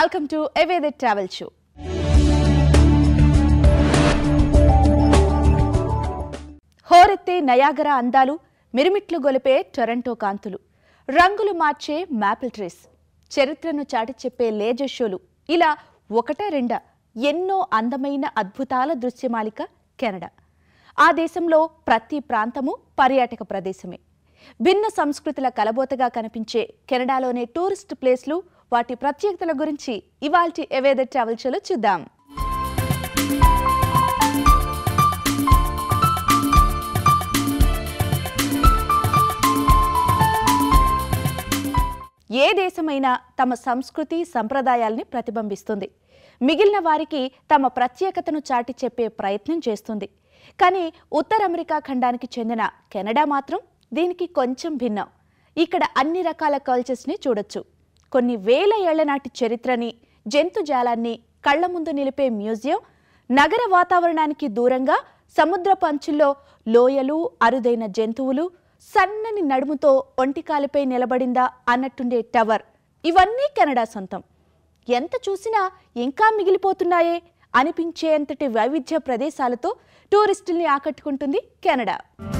Welcome to ఎవేదే travel show హోరెత్తే Niagara అందాలు మిరుమిట్లు గొలిపే టొరంటో కాంతులు రంగులు మార్చే మ్యాపిల్ ట్రీస్ చరిత్రను చాటి చెప్పే లేజర్ షోలు ఇలా ఒకట రెండా ఎన్నో అందమైన అద్భుతాల దృశ్యమాలిక కెనడా ఆ దేశంలో ప్రతి ప్రాంతము పర్యాటక ప్రదేశమే భిన్న సంస్కృతుల కలబోతగా కనిపించే కెనడాలోని టూరిస్ట్ ప్లేస్లు వాటి ప్రత్యేకతల గురించి ఇవాల్టి ఎవేద ట్రావెల్ షోలో చూద్దాం ఏ దేశమైనా తమ సంస్కృతి సంప్రదాయాల్ని ప్రతిబింబిస్తుంది మిగిలిన వారికి తమ ప్రత్యేకతను చాటి చెప్పే ప్రయత్నం చేస్తుంది కానీ ఉత్తర అమెరికా ఖండానికి చెందిన కెనడా మాత్రం దీనికి కొంచెం భిన్నం ఇక్కడ అన్ని రకాల కల్చర్స్ని చూడొచ్చు కొన్ని వేల ఏళ్ల నాటి చరిత్రని జంతుజాలాన్ని కళ్ల ముందు నిలిపే మ్యూజియం నగర వాతావరణానికి దూరంగా సముద్రపు అంచుల్లో లోయలు అరుదైన జంతువులు సన్నని నడుముతో ఒంటికాలిపై నిలబడిందా అన్నట్టుండే టవర్ ఇవన్నీ కెనడా సొంతం ఎంత చూసినా ఇంకా మిగిలిపోతున్నాయే అనిపించేంతటి వైవిధ్య ప్రదేశాలతో టూరిస్టుల్ని ఆకట్టుకుంటుంది కెనడా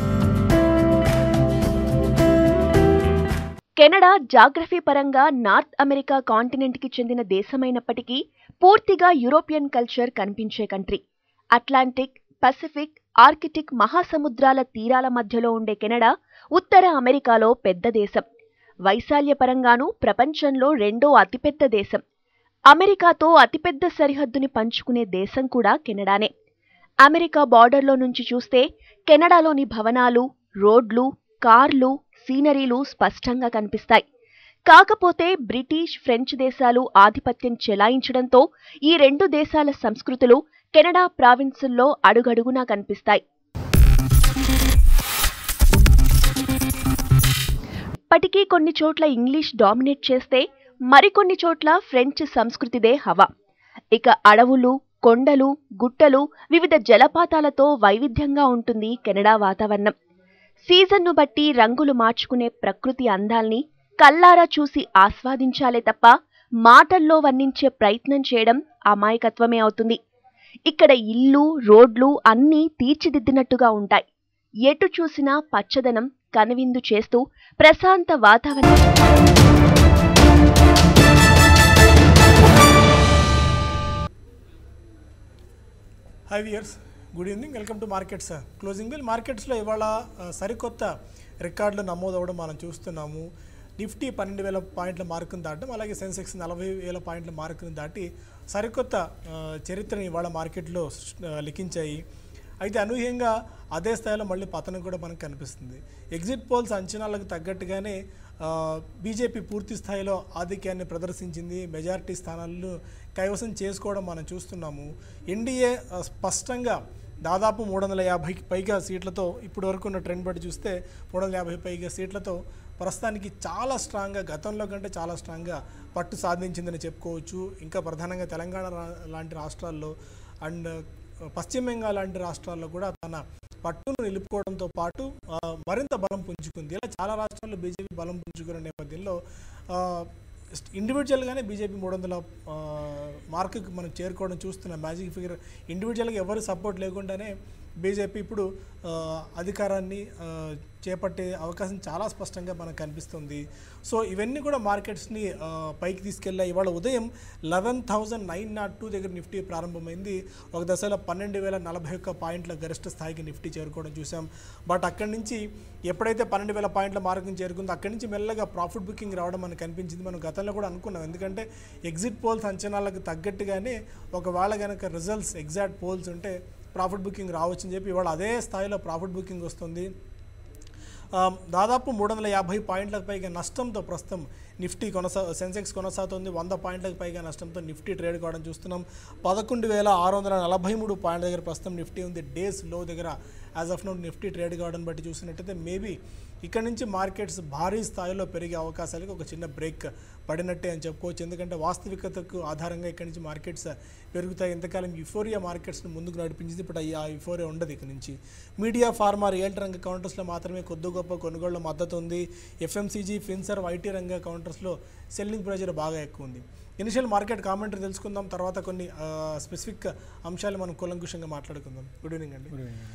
కెనడా జాగ్రఫీ పరంగా నార్త్ అమెరికా కాంటినెంట్కి చెందిన దేశమైనప్పటికీ పూర్తిగా యూరోపియన్ కల్చర్ కనిపించే కంట్రీ అట్లాంటిక్ పసిఫిక్ ఆర్కిటిక్ మహాసముద్రాల తీరాల మధ్యలో ఉండే కెనడా ఉత్తర అమెరికాలో పెద్ద దేశం వైశాల్యపరంగానూ ప్రపంచంలో రెండో అతిపెద్ద దేశం అమెరికాతో అతిపెద్ద సరిహద్దుని పంచుకునే దేశం కూడా కెనడానే అమెరికా బార్డర్లో నుంచి చూస్తే కెనడాలోని భవనాలు రోడ్లు కార్లు సీనరీలు స్పష్టంగా కనిపిస్తాయి కాకపోతే బ్రిటిష్ ఫ్రెంచ్ దేశాలు ఆధిపత్యం చెలాయించడంతో ఈ రెండు దేశాల సంస్కృతులు కెనడా ప్రావిన్సుల్లో అడుగడుగునా కనిపిస్తాయి ఇప్పటికీ కొన్ని చోట్ల ఇంగ్లీష్ డామినేట్ చేస్తే మరికొన్ని చోట్ల ఫ్రెంచ్ సంస్కృతిదే హవా ఇక అడవులు కొండలు గుట్టలు వివిధ జలపాతాలతో వైవిధ్యంగా ఉంటుంది కెనడా వాతావరణం సీజన్ను బట్టి రంగులు మార్చుకునే ప్రకృతి అందాల్ని కల్లారా చూసి ఆస్వాదించాలే తప్ప మాటల్లో వర్ణించే ప్రయత్నం చేయడం అమాయకత్వమే అవుతుంది ఇక్కడ ఇల్లు రోడ్లు అన్నీ తీర్చిదిద్దినట్టుగా ఉంటాయి ఎటు చూసినా పచ్చదనం కనువిందు చేస్తూ ప్రశాంత వాతావరణం hi viewers good evening welcome to markets closing bell మార్కెట్స్లో ఇవాళ ఆ, సరికొత్త రికార్డులు నమోదవడం మనం చూస్తున్నాము నిఫ్టీ పన్నెండు వేల పాయింట్ల మార్కును దాటడం అలాగే సెన్సెక్స్ నలభై వేల పాయింట్ల మార్కును దాటి సరికొత్త ఆ, చరిత్రని ఇవాళ మార్కెట్లో ఆ, లిఖించాయి అయితే అనూహ్యంగా అదే స్థాయిలో మళ్ళీ పతనం కూడా మనకు కనిపిస్తుంది ఎగ్జిట్ పోల్స్ అంచనాలకు తగ్గట్టుగానే ఆ, బీజేపీ పూర్తి స్థాయిలో ఆధిక్యాన్ని ప్రదర్శించింది మెజారిటీ స్థానాలను కైవసం చేసుకోవడం మనం చూస్తున్నాము ఎన్డీఏ ఆ, స్పష్టంగా దాదాపు మూడు వందల యాభైకి పైగా సీట్లతో ఇప్పటి వరకు ఉన్న ట్రెండ్ బట్టి చూస్తే మూడు వందల యాభై పైగా సీట్లతో ప్రస్తుతానికి చాలా స్ట్రాంగ్గా గతంలో కంటే చాలా స్ట్రాంగ్గా పట్టు సాధించిందని చెప్పుకోవచ్చు ఇంకా ప్రధానంగా తెలంగాణ రా- లాంటి రాష్ట్రాల్లో అండ్ పశ్చిమ బెంగాల్ లాంటి రాష్ట్రాల్లో కూడా తన పట్టును నిలుపుకోవడంతో పాటు ఆ, మరింత బలం పుంజుకుంది ఇలా చాలా రాష్ట్రాల్లో బీజేపీ బలం పుంజుకున్న నేపథ్యంలో ఇండివిజువల్గానే బీజేపీ మూడు వందల మార్కుకి మనం చేరుకోవడం చూస్తున్నాం మ్యాజిక్ ఫిగర్ ఇండివిజువల్గా ఎవరు సపోర్ట్ లేకుండానే బీజేపీ ఇప్పుడు ఆ, అధికారాన్ని ఆ, చేపట్టే అవకాశం చాలా స్పష్టంగా మనకు కనిపిస్తుంది సో ఇవన్నీ కూడా మార్కెట్స్ని ఆ, పైకి తీసుకెళ్ళాయి ఇవాళ ఉదయం eleven thousand nine nought two దగ్గర నిఫ్టీ ప్రారంభమైంది ఒక దశలో పన్నెండు వేల నలభై ఒక్క పాయింట్ల గరిష్ట స్థాయికి నిఫ్టీ చేరుకోవడం చూసాం బట్ అక్కడి నుంచి ఎప్పుడైతే పన్నెండు వేల పాయింట్ల మార్కుని చేరుకుందో అక్కడి నుంచి మెల్లగా ప్రాఫిట్ బుకింగ్ రావడం మనకు కనిపించింది మనం గతంలో కూడా అనుకున్నాం ఎందుకంటే ఎగ్జిట్ పోల్స్ అంచనాలకు తగ్గట్టుగానే ఒకవేళ కనుక రిజల్ట్స్ ఎగ్జాక్ట్ పోల్స్ ఉంటే ప్రాఫిట్ బుకింగ్ రావచ్చని చెప్పి ఇవాళ అదే స్థాయిలో ప్రాఫిట్ బుకింగ్ వస్తుంది ఆ, దాదాపు మూడు వందల యాభై పాయింట్లకు పైగా నష్టంతో ప్రస్తుతం నిఫ్టీ కొనసా సెన్సెక్స్ కొనసాగుతుంది వంద పాయింట్లకు పైగా నష్టంతో నిఫ్టీ ట్రేడ్ కావడం చూస్తున్నాం పదకొండు వేల ఆరు వందల నలభై మూడు పాయింట్ల దగ్గర ప్రస్తుతం నిఫ్టీ ఉంది డేస్ లో దగ్గర as of now Nifty trade కావడం బట్టి చూసినట్టయితే మేబీ ఇక్కడ నుంచి మార్కెట్స్ భారీ స్థాయిలో పెరిగే అవకాశాలకు ఒక చిన్న బ్రేక్ పడినట్టే అని చెప్పుకోవచ్చు ఎందుకంటే వాస్తవికతకు ఆధారంగా ఇక్కడి నుంచి మార్కెట్స్ పెరుగుతాయి ఇంతకాలం యుఫోరియా మార్కెట్స్ని ముందుకు నడిపించింది ఇప్పుడు ఆ యుఫోరియా ఉండదు ఇక్కడ నుంచి మీడియా ఫార్మా రియల్టీ రంగ కౌంటర్స్లో మాత్రమే కొద్ది గొప్ప కొనుగోళ్ల మద్దతు ఉంది ఎఫ్ఎంసీజీ ఫిన్సర్ ఐటీ రంగ కౌంటర్స్లో సెల్లింగ్ ప్రెజర్ బాగా ఎక్కువ ఉంది ఇనిషియల్ మార్కెట్ కామెంటరీ తెలుసుకుందాం తర్వాత కొన్ని స్పెసిఫిక్ అంశాలు మనం కూలంకుషంగా మాట్లాడుకుందాం గుడ్ ఈవినింగ్ అండి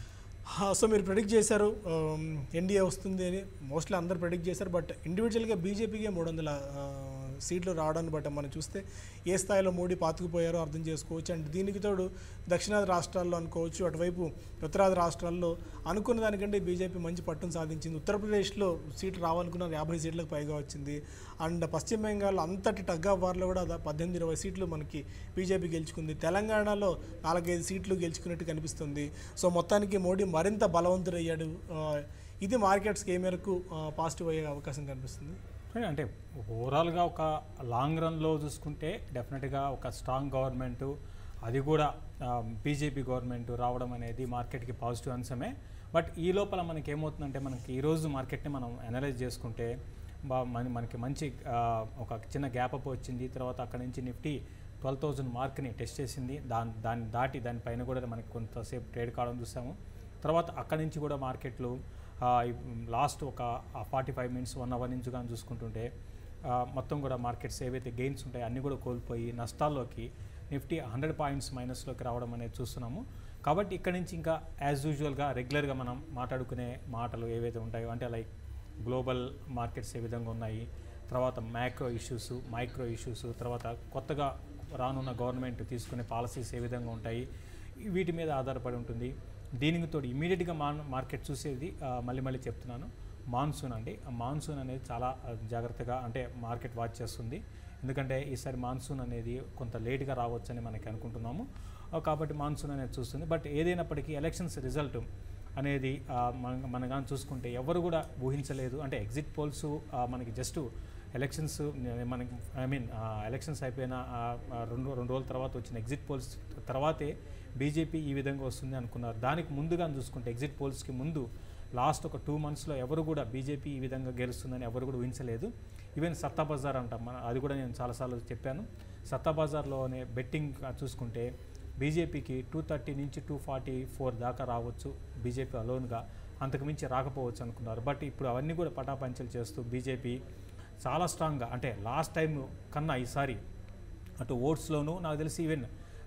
సో మీరు ప్రెడిక్ట్ చేశారు ఎన్డీఏ వస్తుంది అని మోస్ట్లీ అందరు ప్రెడిక్ట్ చేశారు బట్ ఇండివిజువల్గా బీజేపీకే మూడు వందల సీట్లు రావడాన్ని బట్టి మనం చూస్తే ఏ స్థాయిలో మోడీ పాతుకుపోయారో అర్థం చేసుకోవచ్చు అండ్ దీనికి తోడు దక్షిణాది రాష్ట్రాల్లో అనుకోవచ్చు అటువైపు ఉత్తరాది రాష్ట్రాల్లో అనుకున్న దానికంటే బీజేపీ మంచి పట్టును సాధించింది ఉత్తరప్రదేశ్లో సీట్లు రావాలనుకున్నారు యాభై సీట్లకు పైగా వచ్చింది అండ్ పశ్చిమ బెంగాల్ అంతటి టగ్ ఆఫ్ వార్లో కూడా దా- పద్దెనిమిది ఇరవై సీట్లు మనకి బీజేపీ గెలుచుకుంది తెలంగాణలో నాలుగైదు సీట్లు గెలుచుకున్నట్టు కనిపిస్తుంది సో మొత్తానికి మోడీ మరింత బలవంతుడయ్యాడు ఆ, ఇది మార్కెట్స్కి ఏ మేరకు పాజిటివ్ అయ్యే అవకాశం కనిపిస్తుంది సరే, అంటే ఓవరాల్గా ఒక లాంగ్ రన్లో చూసుకుంటే డెఫినెట్గా ఒక స్ట్రాంగ్ గవర్నమెంట్ అది కూడా బీజేపీ గవర్నమెంట్ రావడం అనేది మార్కెట్కి పాజిటివ్ అంశమే బట్ ఈ లోపల మనకి ఏమవుతుందంటే మనకి ఈరోజు మార్కెట్ని మనం అనలైజ్ చేసుకుంటే బా మన మనకి మంచి ఆ, ఒక చిన్న గ్యాప్ అప్ వచ్చింది తర్వాత అక్కడ నుంచి నిఫ్టీ ట్వెల్వ్ థౌజండ్ మార్క్ని టెస్ట్ చేసింది దాని దాన్ని దాటి దానిపైన కూడా మనకి కొంతసేపు ట్రేడ్ కావడం చూసాము తర్వాత అక్కడి నుంచి కూడా మార్కెట్లు లాస్ట్ ఒక forty five minutes one hour నుంచి కానీ చూసుకుంటుంటే ఆ, మొత్తం కూడా మార్కెట్స్ ఏవైతే గెయిన్స్ ఉంటాయో అన్నీ కూడా కోల్పోయి నష్టాల్లోకి నిఫ్టీ హండ్రెడ్ పాయింట్స్ మైనస్లోకి రావడం అనేది చూస్తున్నాము కాబట్టి ఇక్కడ నుంచి ఇంకా యాజ్ యూజువల్గా రెగ్యులర్గా మనం మాట్లాడుకునే మాటలు ఏవైతే ఉంటాయో అంటే లైక్ గ్లోబల్ మార్కెట్స్ ఏ విధంగా ఉన్నాయి తర్వాత మ్యాక్రో ఇష్యూస్ మైక్రో ఇష్యూస్ తర్వాత కొత్తగా రానున్న గవర్నమెంట్ తీసుకునే పాలసీస్ ఏ విధంగా ఉంటాయి వీటి మీద ఆధారపడి ఉంటుంది దీనికి తోడు ఇమీడియట్గా మా మార్కెట్ చూసేది ఆ, మళ్ళీ మళ్ళీ చెప్తున్నాను మాన్సూన్ అండి ఆ మాన్సూన్ అనేది చాలా ఆ, జాగ్రత్తగా అంటే మార్కెట్ వాచ్ చేస్తుంది ఎందుకంటే ఈసారి మాన్సూన్ అనేది కొంత లేట్గా రావచ్చని మనకి అనుకుంటున్నాము ఆ, కాబట్టి మాన్సూన్ అనేది చూస్తుంది బట్ ఏదైనప్పటికీ ఎలక్షన్స్ రిజల్ట్ అనేది ఆ, మన మన కానీ చూసుకుంటే ఎవరు కూడా ఊహించలేదు అంటే ఎగ్జిట్ పోల్స్ మనకి జస్ట్ ఎలక్షన్స్ మనకి ఐ మీన్ ఎలక్షన్స్ అయిపోయిన ఆ, ఆ, రెండు రెండు రోజుల తర్వాత వచ్చిన ఎగ్జిట్ పోల్స్ తర్వాతే బీజేపీ ఈ విధంగా వస్తుంది అనుకున్నారు దానికి ముందుగా చూసుకుంటే ఎగ్జిట్ పోల్స్కి ముందు లాస్ట్ ఒక టూ మంత్స్లో ఎవరు కూడా బీజేపీ ఈ విధంగా గెలుస్తుందని ఎవరు కూడా ఊహించలేదు ఈవెన్ సత్తా బజార్ అంటాం మన అది కూడా నేను చాలాసార్లు చెప్పాను సత్తా బజార్లోనే బెట్టింగ్ చూసుకుంటే బీజేపీకి టూ థర్టీ నుంచి టూ ఫార్టీ ఫోర్ దాకా రావచ్చు బీజేపీ అలోన్గా అంతకుమించి రాకపోవచ్చు అనుకున్నారు బట్ ఇప్పుడు అవన్నీ కూడా పటాపంచలు చేస్తూ బీజేపీ చాలా స్ట్రాంగ్గా అంటే లాస్ట్ టైం కన్నా ఈసారి అటు ఓట్స్లోనూ నాకు తెలిసి ఈవెన్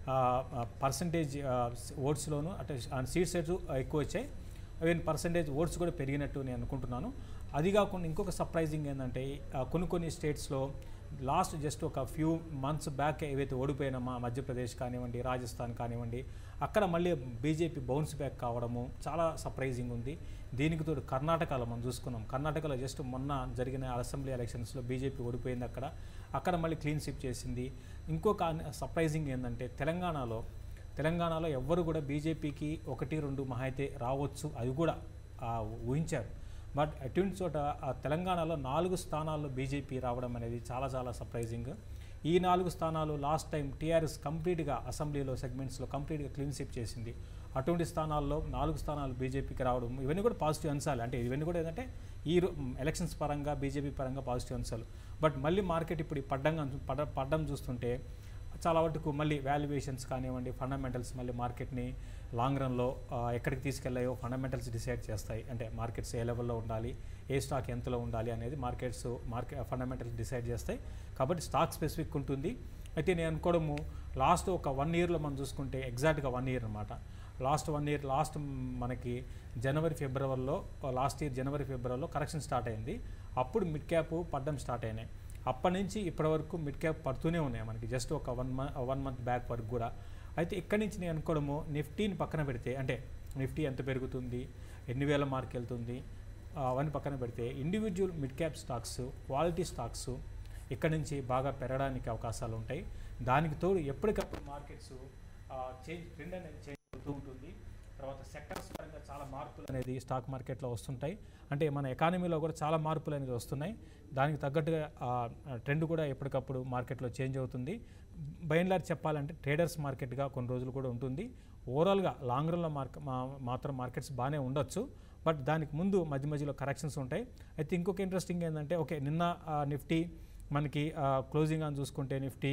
పర్సంటేజ్ ఓట్స్లోను అటు సీట్ సెట్స్ ఎక్కువ వచ్చాయి ఈవెన్ పర్సంటేజ్ ఓట్స్ కూడా పెరిగినట్టు నేను అనుకుంటున్నాను అది కాకుండా ఇంకొక సర్ప్రైజింగ్ ఏంటంటే ఆ, కొన్ని కొన్ని స్టేట్స్లో లాస్ట్ జస్ట్ ఒక ఫ్యూ మంత్స్ బ్యాక్ ఏవైతే ఓడిపోయినా మా మధ్యప్రదేశ్ కానివ్వండి రాజస్థాన్ కానివ్వండి అక్కడ మళ్ళీ బీజేపీ బౌన్స్ బ్యాక్ కావడము చాలా సర్ప్రైజింగ్ ఉంది దీనికి తోడు కర్ణాటకలో మనం చూసుకున్నాం కర్ణాటకలో జస్ట్ మొన్న జరిగిన అసెంబ్లీ ఎలక్షన్స్లో బీజేపీ ఓడిపోయింది అక్కడ అక్కడ మళ్ళీ క్లీన్ స్విప్ చేసింది ఇంకొక సర్ప్రైజింగ్ ఏంటంటే తెలంగాణలో తెలంగాణలో ఎవ్వరు కూడా బీజేపీకి ఒకటి రెండు మహా అయితే రావచ్చు అది కూడా ఆ, ఊహించారు బట్ అటువంటి చోట ఆ తెలంగాణలో నాలుగు స్థానాల్లో బీజేపీ రావడం అనేది చాలా చాలా సర్ప్రైజింగ్ ఈ నాలుగు స్థానాలు లాస్ట్ టైం టీఆర్ఎస్ కంప్లీట్గా అసెంబ్లీలో సెగ్మెంట్స్లో కంప్లీట్గా క్లీన్ స్విప్ చేసింది అటువంటి స్థానాల్లో నాలుగు స్థానాలు బీజేపీకి రావడం ఇవన్నీ కూడా పాజిటివ్ అంశాలు అంటే ఇవన్నీ కూడా ఏంటంటే ఈ రో- ఎలక్షన్స్ పరంగా బీజేపీ పరంగా పాజిటివ్ అంశాలు బట్ మళ్ళీ మార్కెట్ ఇప్పుడు ఈ పడ్డంగా పడ పడ్డం చూస్తుంటే చాలా వరకు మళ్ళీ వాల్యుయేషన్స్ కానివ్వండి ఫండమెంటల్స్ మళ్ళీ మార్కెట్ని లాంగ్ రన్లో ఆ, ఎక్కడికి తీసుకెళ్ళాయో ఫండమెంటల్స్ డిసైడ్ చేస్తాయి అంటే మార్కెట్స్ ఏ లెవెల్లో ఉండాలి ఏ స్టాక్ ఎంతలో ఉండాలి అనేది మార్కెట్స్ మార్కెట్ ఫండమెంటల్స్ డిసైడ్ చేస్తాయి కాబట్టి స్టాక్ స్పెసిఫిక్ ఉంటుంది అయితే నేను అనుకోవడము లాస్ట్ ఒక వన్ ఇయర్లో మనం చూసుకుంటే ఎగ్జాక్ట్గా వన్ ఇయర్ అనమాట లాస్ట్ వన్ ఇయర్ లాస్ట్ మనకి జనవరి ఫిబ్రవరిలో లాస్ట్ ఇయర్ జనవరి ఫిబ్రవరిలో కరెక్షన్ స్టార్ట్ అయింది అప్పుడు మిడ్ క్యాప్ పడ్డం స్టార్ట్ అయినాయి అప్పటి నుంచి ఇప్పటి వరకు మిడ్ క్యాప్ పడుతూనే ఉన్నాయి మనకి జస్ట్ ఒక one month one month back వరకు కూడా అయితే ఇక్కడి నుంచి నేను అనుకోవడము నిఫ్టీని పక్కన పెడితే అంటే నిఫ్టీ ఎంత పెరుగుతుంది ఎన్ని వేల మార్క్ వెళ్తుంది ఆ, అవన్నీ పక్కన పెడితే individual mid cap stocks quality stocks ఇక్కడ నుంచి బాగా పెరగడానికి అవకాశాలు ఉంటాయి దానికి తోడు ఎప్పటికప్పుడు మార్కెట్స్ చేంజ్ ట్రెండ్ అనేది చేంజ్ అవుతూ ఉంటుంది తర్వాత సెక్టర్స్ పరంగా చాలా మార్పులు అనేది స్టాక్ మార్కెట్లో వస్తుంటాయి అంటే మన ఎకానమీలో కూడా చాలా మార్పులు అనేది వస్తున్నాయి దానికి తగ్గట్టుగా ట్రెండ్ కూడా ఎప్పటికప్పుడు మార్కెట్లో చేంజ్ అవుతుంది బైన్లార్ చెప్పాలంటే ట్రేడర్స్ మార్కెట్గా కొన్ని రోజులు కూడా ఉంటుంది ఓవరాల్గా లాంగ్ రన్లో మార్కెట్ మాత్రం మార్కెట్స్ బాగానే ఉండొచ్చు బట్ దానికి ముందు మధ్య మధ్యలో కరెక్షన్స్ ఉంటాయి అయితే ఇంకొక ఇంట్రెస్టింగ్ ఏంటంటే ఓకే నిన్న నిఫ్టీ మనకి క్లోజింగ్ అని చూసుకుంటే Nifty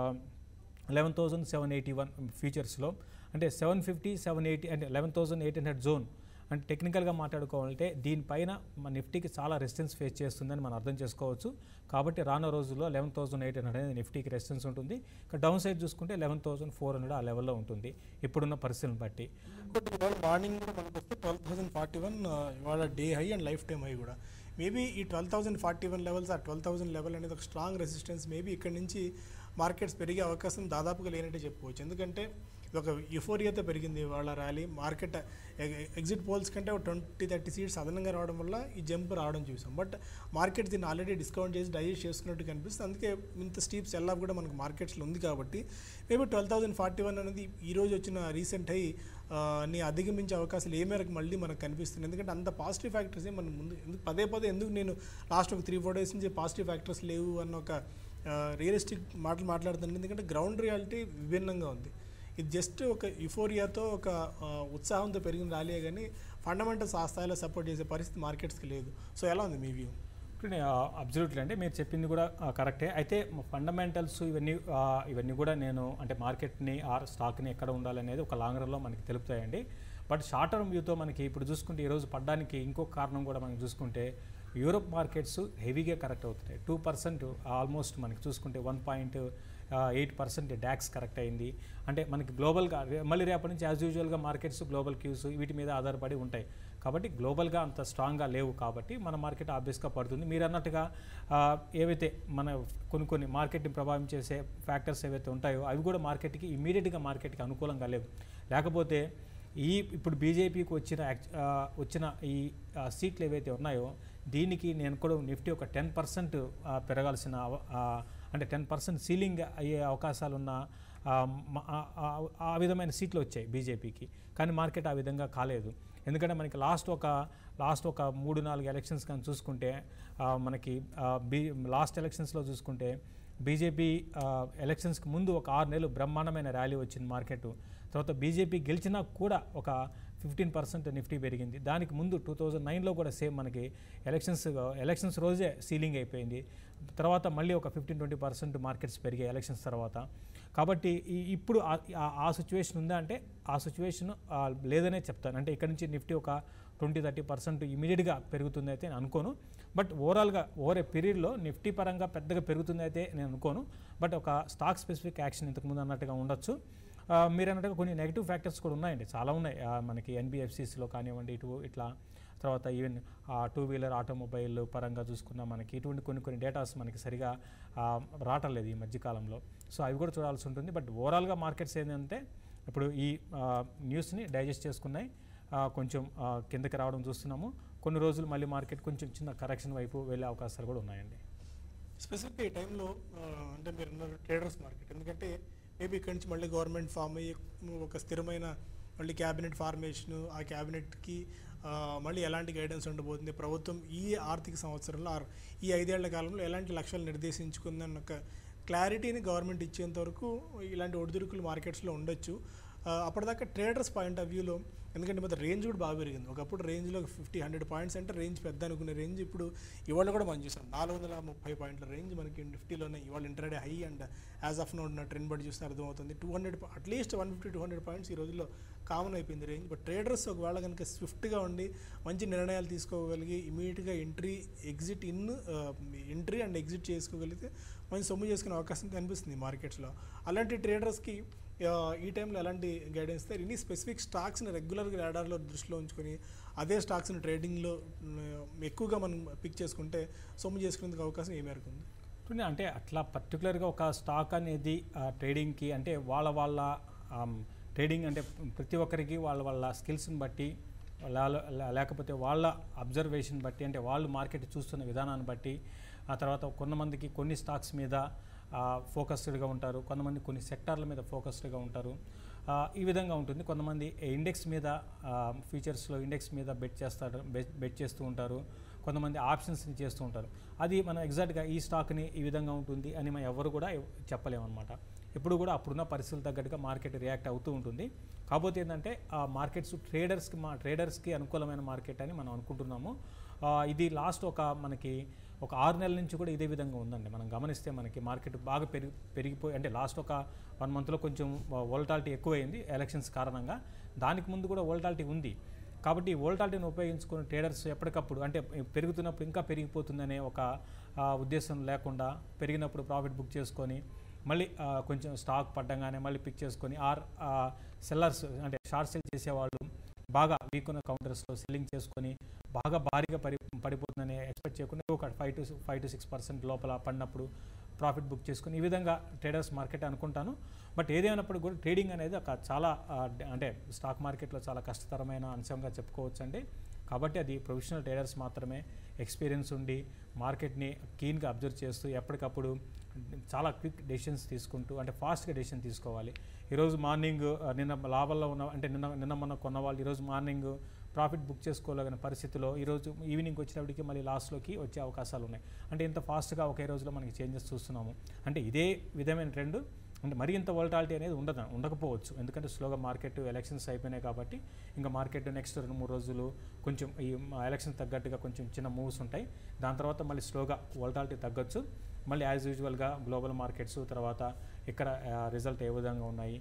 eleven thousand seven eighty one ఫ్యూచర్స్లో అంటే సెవెన్ ఫిఫ్టీ సెవెన్ ఎయిటీ అంటే eleven thousand eight hundred zone అంటే టెక్నికల్గా మాట్లాడుకోవాలంటే దీనిపైన మన నిఫ్టీకి చాలా రెసిస్టెన్స్ ఫేస్ చేస్తుందని మనం అర్థం చేసుకోవచ్చు కాబట్టి రానున్న రోజుల్లో లెవెన్ థౌసండ్ ఎయిట్ హండ్రెడ్ అనేది నిఫ్టీకి రెసిస్టెన్స్ ఉంటుంది ఇక డౌన్ సైడ్ చూసుకుంటే లెవెన్ థౌసండ్ ఫోర్ హండ్రెడ్ ఆ లెవెల్లో ఉంటుంది ఇప్పుడున్న పరిస్థితులను బట్టి ఇంకోటి ఇవాళ మార్నింగ్ కూడా మనకు వస్తే ట్వెల్వ్ థౌసండ్ ఫార్టీ వన్ ఇవాళ day high and life time high కూడా మేబీ ఈ twelve thousand forty one levels ఆ ట్వెల్వ్ థౌసండ్ లెవెల్ అనేది ఒక స్ట్రాంగ్ రెసిస్టెన్స్ మేబీ ఇక్కడ నుంచి మార్కెట్స్ పెరిగే అవకాశం దాదాపుగా లేనట్టే చెప్పుకోవచ్చు ఎందుకంటే ఇది ఒక యుఫోరియాతో పెరిగింది వాళ్ళ ర్యాలీ మార్కెట్ ఎగ్జిట్ పోల్స్ కంటే ఒక ట్వంటీ థర్టీ సీట్స్ అదనంగా రావడం వల్ల ఈ జంప్ రావడం చూసాం బట్ మార్కెట్ దీన్ని ఆల్రెడీ డిస్కౌంట్ చేసి డైజెస్ట్ చేసుకున్నట్టు కనిపిస్తుంది అందుకే ఇంత స్టీప్ సెల్ ఆఫ్ కూడా మనకు మార్కెట్స్లో ఉంది కాబట్టి maybe twelve thousand forty one అనేది ఈ రోజు వచ్చిన రీసెంట్ హై ని అధిగమించే అవకాశాలు ఏ మేరకు మళ్ళీ మనకు కనిపిస్తుంది ఎందుకంటే అంత పాజిటివ్ ఫ్యాక్టర్స్ మనం ముందు ఎందుకు పదే పదే ఎందుకు నేను లాస్ట్ ఒక త్రీ ఫోర్ డేస్ నుంచి పాజిటివ్ ఫ్యాక్టర్స్ లేవు అన్న ఒక రియలిస్టిక్ మాటలు మాట్లాడుతున్నాను ఎందుకంటే గ్రౌండ్ రియాలిటీ విభిన్నంగా ఉంది ఇది జస్ట్ ఒక యుఫోరియాతో ఒక ఆ, ఉత్సాహంతో పెరిగిన ర్యాలీయే కానీ ఫండమెంటల్స్ ఆ స్థాయిలో సపోర్ట్ చేసే పరిస్థితి మార్కెట్స్కి లేదు సో ఎలా ఉంది మీ వ్యూ అబ్జల్యూట్లీ అంటే మీరు చెప్పింది కూడా ఆ, కరెక్టే అయితే ఫండమెంటల్స్ ఇవన్నీ ఆ, ఇవన్నీ కూడా నేను అంటే మార్కెట్ని ఆర్ స్టాక్ని ఎక్కడ ఉండాలనేది ఒక లాంగ్ రన్లో మనకి తెలుపుతాయండి బట్ షార్ట్ టర్మ్ వ్యూతో మనకి ఇప్పుడు చూసుకుంటే ఈరోజు పడ్డానికి ఇంకొక కారణం కూడా మనం చూసుకుంటే యూరోప్ మార్కెట్స్ హెవీగా కరెక్ట్ అవుతున్నాయి టూ పర్సెంట్ ఆల్మోస్ట్ మనకి చూసుకుంటే one point eight percent DAX correct అయింది అంటే మనకి గ్లోబల్గా రే- మళ్ళీ రేపటి నుంచి యాజ్ యూజువల్గా మార్కెట్స్ గ్లోబల్ క్యూస్ వీటి మీద ఆధారపడి ఉంటాయి కాబట్టి గ్లోబల్గా అంత స్ట్రాంగ్గా లేవు కాబట్టి మన మార్కెట్ ఆబ్వియస్గా పడుతుంది మీరు అన్నట్టుగా ఆ, ఏవైతే మన కొన్ని కొన్ని మార్కెట్ని ప్రభావం చేసే ఫ్యాక్టర్స్ ఏవైతే ఉంటాయో అవి కూడా మార్కెట్కి ఇమీడియట్గా మార్కెట్కి అనుకూలంగా లేవు లేకపోతే ఈ ఇప్పుడు బీజేపీకి వచ్చిన యాక్చ్- ఆ, వచ్చిన ఈ ఆ, సీట్లు ఏవైతే ఉన్నాయో దీనికి నేను కూడా నిఫ్టీ ఒక టెన్ పర్సెంట్ పెరగాల్సిన అవ- ఆ, అంటే టెన్ పర్సెంట్ సీలింగ్ అయ్యే అవకాశాలు ఉన్న ఆ, మ- ఆ- ఆ- ఆ విధమైన సీట్లు వచ్చాయి బీజేపీకి కానీ మార్కెట్ ఆ విధంగా కాలేదు ఎందుకంటే మనకి లాస్ట్ ఒక లాస్ట్ ఒక మూడు నాలుగు ఎలక్షన్స్ కానీ చూసుకుంటే ఆ, మనకి ఆ, బీ లాస్ట్ ఎలక్షన్స్లో చూసుకుంటే బీజేపీ ఎలక్షన్స్కి ముందు ఒక ఆరు నెలలు బ్రహ్మాండమైన ర్యాలీ వచ్చింది మార్కెట్ తర్వాత బీజేపీ గెలిచినా కూడా ఒక ఫిఫ్టీన్ పర్సెంట్ నిఫ్టీ పెరిగింది దానికి ముందు టూ థౌజండ్ నైన్లో కూడా సేమ్ మనకి ఎలక్షన్స్ ఎలక్షన్స్ రోజే సీలింగ్ అయిపోయింది తర్వాత మళ్ళీ ఒక ఫిఫ్టీన్ ట్వంటీ పర్సెంట్ మార్కెట్స్ పెరిగాయి ఎలక్షన్స్ తర్వాత కాబట్టి ఈ- ఇప్పుడు ఆ- ఆ- ఆ సిచ్యువేషన్ ఉందా అంటే ఆ సిచ్యువేషన్ లేదనే చెప్తాను అంటే ఇక్కడ నుంచి నిఫ్టీ ఒక ట్వంటీ థర్టీ పర్సెంట్ ఇమీడియట్గా పెరుగుతుంది అయితే నేను అనుకోను బట్ ఓవరాల్గా ఓవర్ ఏ పీరియడ్లో నిఫ్టీ పరంగా పెద్దగా పెరుగుతుంది అయితే నేను అనుకోను బట్ ఒక స్టాక్ స్పెసిఫిక్ యాక్షన్ ఇంతకుముందు అన్నట్టుగా ఉండొచ్చు ఆ, మీరు అన్నట్టుగా కొన్ని నెగిటివ్ ఫ్యాక్టర్స్ కూడా ఉన్నాయండి చాలా ఉన్నాయి ఆ, మనకి ఎన్బిఎఫ్సిస్లో కానివ్వండి ఇటు ఇట్లా తర్వాత ఈవెన్ టూ వీలర్ ఆటోమొబైల్ పరంగా చూసుకున్నా మనకి ఇటువంటి కొన్ని కొన్ని డేటాస్ మనకి సరిగా ఆ, రావటం లేదు ఈ మధ్యకాలంలో సో అవి కూడా చూడాల్సి ఉంటుంది బట్ ఓవరాల్గా మార్కెట్స్ ఏంటంటే ఇప్పుడు ఈ ఆ, న్యూస్ని డైజెస్ట్ చేసుకున్నాయి ఆ, కొంచెం ఆ, కిందకి రావడం చూస్తున్నాము కొన్ని రోజులు మళ్ళీ మార్కెట్ కొంచెం చిన్న కరెక్షన్ వైపు వెళ్ళే అవకాశాలు కూడా ఉన్నాయండి స్పెసిఫిక్గా ఈ టైంలో ఆ, అంటే మీరు అన్నారు ట్రేడర్స్ మార్కెట్ ఎందుకంటే మేబీ ఇక్కడి నుంచి మళ్ళీ గవర్నమెంట్ ఫామ్ అయ్యి ఒక స్థిరమైన మళ్ళీ క్యాబినెట్ ఫార్మేషన్ ఆ క్యాబినెట్కి ఆ, మళ్ళీ ఎలాంటి గైడెన్స్ ఉండబోతుంది ప్రభుత్వం ఈ ఆర్థిక సంవత్సరంలో ఆర్ ఈ ఐదేళ్ల కాలంలో ఎలాంటి లక్ష్యాలు నిర్దేశించుకుందన్న ఒక క్లారిటీని గవర్నమెంట్ ఇచ్చేంత వరకు ఇలాంటి ఒడిదుడుకులు మార్కెట్స్లో ఉండొచ్చు ఆ, అప్పటిదాకా ట్రేడర్స్ పాయింట్ ఆఫ్ వ్యూలో ఎందుకంటే మొత్తం రేంజ్ కూడా బాగా పెరిగింది ఒకప్పుడు రేంజ్లో ఫిఫ్టీ హండ్రెడ్ పాయింట్స్ అంటే రేంజ్ పెద్ద అనుకునే రేంజ్ ఇప్పుడు ఇవాళ కూడా మనం చూసాం నాలుగు వందల ముప్పై పాయింట్ల రేంజ్ మనకి నిఫ్టీలోనే ఇవాళ intraday high and as of now ఉన్న ట్రెండ్ బట్టి చూస్తే అర్థమవుతుంది two hundred at least one fifty two hundred points ఈ రోజుల్లో కామన్ అయిపోయింది రేంజ్ బట్ ట్రేడర్స్ ఒకవేళ కనుక స్విఫ్ట్గా ఉండి మంచి నిర్ణయాలు తీసుకోగలిగి ఇమీడియట్గా entry exit in entry and exit చేసుకోగలిగితే మంచి సొమ్ము చేసుకునే అవకాశం కనిపిస్తుంది మార్కెట్స్లో అలాంటి ట్రేడర్స్కి ఆ, ఈ టైంలో ఎలాంటి గైడెన్స్ ఇస్తారు ఇన్ని స్పెసిఫిక్ స్టాక్స్ని రెగ్యులర్గా రాడార్లో దృష్టిలో ఉంచుకొని అదే స్టాక్స్ని ట్రేడింగ్లో ఎక్కువగా మనం పిక్ చేసుకుంటే సొమ్ము చేసుకునేందుకు అవకాశం ఏ మేరకు ఉంది ఉంటుంది. అంటే అట్లా పర్టికులర్గా ఒక స్టాక్ అనేది ఆ, ట్రేడింగ్కి అంటే వాళ్ళ వాళ్ళ ఆమ్, ట్రేడింగ్ అంటే ప్రతి ఒక్కరికి వాళ్ళ వాళ్ళ స్కిల్స్ని బట్టి వాళ్ళ- లే- లేకపోతే వాళ్ళ అబ్జర్వేషన్ బట్టి అంటే వాళ్ళు మార్కెట్ చూస్తున్న విధానాన్ని బట్టి ఆ తర్వాత కొంతమందికి కొన్ని స్టాక్స్ మీద ఫోకస్డ్గా ఉంటారు కొంతమంది కొన్ని సెక్టార్ల మీద ఫోకస్డ్గా ఉంటారు ఆ, ఈ విధంగా ఉంటుంది కొంతమంది ఇండెక్స్ మీద ఫ్యూచర్స్లో ఇండెక్స్ మీద బెట్ చేస్తారు బెట్ చేస్తూ ఉంటారు కొంతమంది ఆప్షన్స్ని చేస్తూ ఉంటారు అది మనం ఎగ్జాక్ట్గా ఈ స్టాక్ని ఈ విధంగా ఉంటుంది అని మనం ఎవరు కూడా ఎవ్- చెప్పలేమన్నమాట ఎప్పుడు కూడా అప్పుడున్న పరిస్థితులు తగ్గట్టుగా మార్కెట్ రియాక్ట్ అవుతూ ఉంటుంది కాకపోతే ఏంటంటే ఆ మార్కెట్స్ ట్రేడర్స్కి మా ట్రేడర్స్కి అనుకూలమైన మార్కెట్ అని మనం అనుకుంటున్నాము ఆ, ఇది లాస్ట్ ఒక మనకి ఒక ఆరు నెలల నుంచి కూడా ఇదే విధంగా ఉందండి మనం గమనిస్తే మనకి మార్కెట్ బాగా పెరిగి పెరిగిపోయి అంటే లాస్ట్ ఒక వన్ మంత్లో కొంచెం వోల్టాలిటీ ఎక్కువైంది ఎలక్షన్స్ కారణంగా దానికి ముందు కూడా వోల్టాలిటీ ఉంది కాబట్టి ఈ వోల్టాలిటీని ఉపయోగించుకుని ట్రేడర్స్ ఎప్పటికప్పుడు అంటే పెరుగుతున్నప్పుడు ఇంకా పెరిగిపోతుందనే ఒక ఆ, ఉద్దేశం లేకుండా పెరిగినప్పుడు ప్రాఫిట్ బుక్ చేసుకొని మళ్ళీ ఆ, కొంచెం స్టాక్ పడ్డంగానే మళ్ళీ పిక్ చేసుకొని ఆర్ సెల్లర్స్ అంటే షార్ట్ సెల్ చేసేవాళ్ళు బాగా వీక్ ఉన్న కౌంటర్స్లో సెల్లింగ్ చేసుకొని బాగా భారీగా పడి పడిపోతుందని ఎక్స్పెక్ట్ చేయకుండా ఒక five to five to six percent లోపల పడినప్పుడు ప్రాఫిట్ బుక్ చేసుకుని ఈ విధంగా ట్రేడర్స్ మార్కెట్ అనుకుంటాను బట్ ఏదేమైనప్పుడు కూడా ట్రేడింగ్ అనేది ఒక చాలా ఆ, డ- అంటే స్టాక్ మార్కెట్లో చాలా కష్టతరమైన అంశంగా చెప్పుకోవచ్చు అండి కాబట్టి అది ప్రొఫెషనల్ ట్రేడర్స్ మాత్రమే ఎక్స్పీరియన్స్ ఉండి మార్కెట్ని కీన్గా అబ్జర్వ్ చేస్తూ ఎప్పటికప్పుడు చాలా క్విక్ డెసిషన్స్ తీసుకుంటూ అంటే ఫాస్ట్గా డెసిషన్ తీసుకోవాలి ఈరోజు మార్నింగ్ ఆ, నిన్న లాభాల్లో ఉన్న అంటే నిన్న నిన్న మొన్న కొన్న వాళ్ళు ఈరోజు మార్నింగ్ ప్రాఫిట్ బుక్ చేసుకోలేని పరిస్థితిలో ఈరోజు ఈవినింగ్ వచ్చినప్పటికీ మళ్ళీ లాస్ట్లోకి వచ్చే అవకాశాలు ఉన్నాయి అంటే ఇంత ఫాస్ట్గా ఒకే రోజులో మనకి చేంజెస్ చూస్తున్నాము అంటే ఇదే విధమైన ట్రెండ్ అంటే మరీ ఇంత వోల్టాలిటీ అనేది ఉండదు ఉండకపోవచ్చు ఎందుకంటే స్లోగా మార్కెట్ ఎలక్షన్స్ అయిపోయినాయి కాబట్టి ఇంకా మార్కెట్ నెక్స్ట్ రెండు మూడు రోజులు కొంచెం ఈ ఎలక్షన్ తగ్గట్టుగా కొంచెం చిన్న మూవ్స్ ఉంటాయి దాని తర్వాత మళ్ళీ స్లోగా వోల్టాలిటీ తగ్గొచ్చు మళ్ళీ యాజ్ యూజువల్గా గ్లోబల్ మార్కెట్స్ తర్వాత ఇక్కడ రిజల్ట్ ఏ విధంగా ఉన్నాయి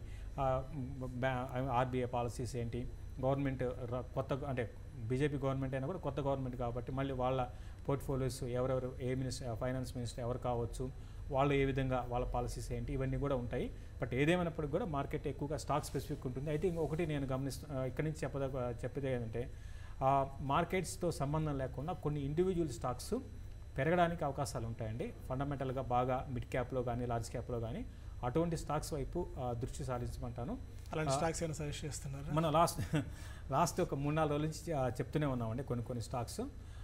ఆర్బీఐ పాలసీస్ ఏంటి గవర్నమెంట్ ర- కొత్త అంటే బీజేపీ గవర్నమెంట్ అయినా కూడా కొత్త గవర్నమెంట్ కాబట్టి మళ్ళీ వాళ్ళ పోర్ట్ఫోలియోస్ ఎవరెవరు ఏ మినిస్టర్ ఫైనాన్స్ మినిస్టర్ ఎవరు కావచ్చు వాళ్ళు ఏ విధంగా వాళ్ళ పాలసీస్ ఏంటి ఇవన్నీ కూడా ఉంటాయి బట్ ఏదేమైనప్పటికీ కూడా మార్కెట్ ఎక్కువగా స్టాక్ స్పెసిఫిక్ ఉంటుంది అయితే ఇంకొకటి నేను గమనిస్తూ ఇక్కడి నుంచి చెప్పద చెప్పేది ఏంటంటే మార్కెట్స్తో సంబంధం లేకుండా కొన్ని ఇండివిజువల్ స్టాక్స్ పెరగడానికి అవకాశాలు ఉంటాయండి ఫండమెంటల్గా బాగా మిడ్ క్యాప్లో కానీ లార్జ్ క్యాప్లో కానీ అటువంటి స్టాక్స్ వైపు ఆ, దృష్టి సారించమంటాను అలాంటి స్టాక్స్ ఏమైనా సజెస్ట్ చేస్తున్నారా మనం లాస్ట్ లాస్ట్ ఒక మూడు నాలుగు రోజుల నుంచి ఆ, చెప్తూనే ఉన్నామండి కొన్ని కొన్ని స్టాక్స్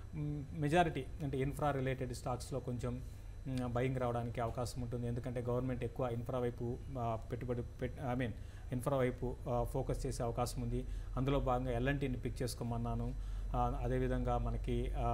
మెజారిటీ అంటే ఇన్ఫ్రా రిలేటెడ్ స్టాక్స్లో కొంచెం బయింగ్ రావడానికి అవకాశం ఉంటుంది ఎందుకంటే గవర్నమెంట్ ఎక్కువ ఇన్ఫ్రా వైపు ఆ, పెట్టుబడి పెట్ ఐ మీన్ ఇన్ఫ్రా వైపు ఫోకస్ చేసే అవకాశం ఉంది అందులో భాగంగా ఎల్ఎన్టీని పిక్ చేసుకోమన్నాను ఆ, అదేవిధంగా మనకి